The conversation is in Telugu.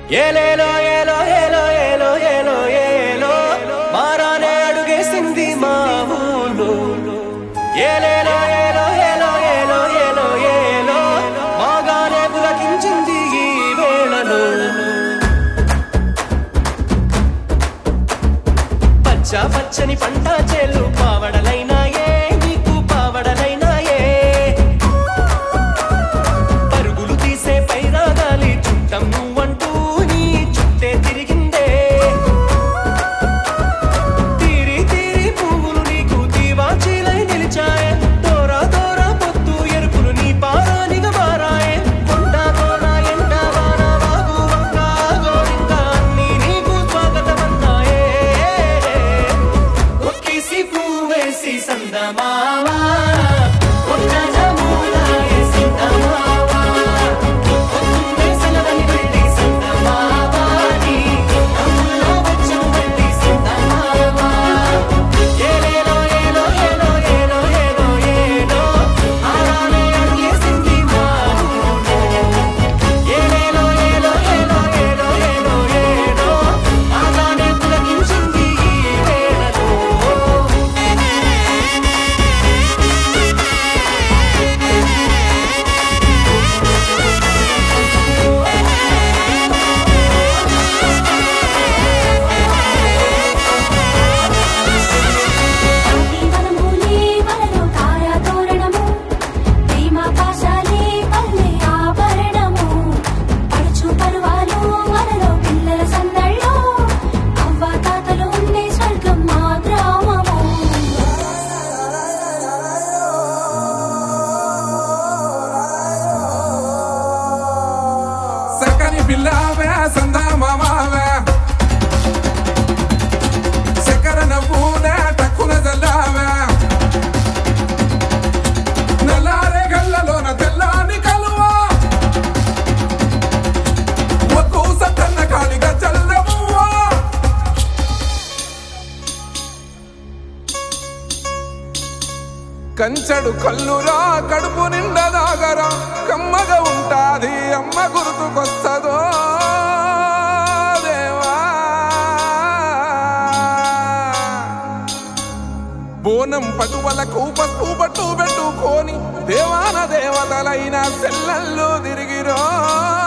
ఏలేలో ఏలో ఏలో ఏలో ఏలో ఏలో మారానే అడుగేసింది మా ఊళ్ళో ఏలేలో ఏలో ఏలో ఏలో ఏలో ఏలో మాగానే పులకించింది ఈ వేళలో పచ్చ పచ్చని పంట చేలు పావడలైనాయే నీకు పావడలైనాయే పరుగులు తీసే పైరాగాలి చుట్టం నువ్వంటూ నీ చుట్టే తిరిగిందే తీరి తీరి పువ్వులు నీకు దీవాచీలై నిలిచాయే దోరా దోరా పొత్తు ఎరుపులు నీ పారానిగా మారాయే కొండ కోన ఎండ వాన వాగు వంక గోరింక అన్నీ నీకు స్వాగతమన్నాయే ఒక్కేసి పువ్వేసి సందమావా ఒక్క జమునాయే సందమావా పొద్దున్నే సెలవని వెళ్ళి సందమావా నీ అమ్ముల్లో వచ్చం వెళ్ళి సందమావా ఏలేలో ఏలో ఏలో ఏలో ఏలో ఏలో ఆరానే అడిగేసింది మా ఊళ్ళో ఏలేలో ఏలో ఏలో ఏలో ఏలో ఏలో ఆగానే పులకించింది ఈ వేళలో వనమూలే వలలో తారా తోరణము ప్రేమ పాశాలే పల్లె ఆభరణము పడుచు పరువాలు వలలో పిల్లల సందళ్ళు అవ్వ తాతలు ఉండే స్వర్గం మా గ్రామము సకని పిల్లవే సందామావే చక్కెర నవ్వునే టక్కున జల్లావే నల్లారే గల్లలోన తెల్లాని కలువా ఒక్కూ సత్తన్న కాళిగా చల్లవువా కంచడు కల్లురా కడుపు నిండా దాగరా కమ్మగా ఉంటాది అమ్మ గుర్తుకొస్తదో దేవా బోనం పటువలకు పసుపు పట్టు పెట్టుకొని దేవాన దేవతలైన సెల్లల్లో తిరిగిరో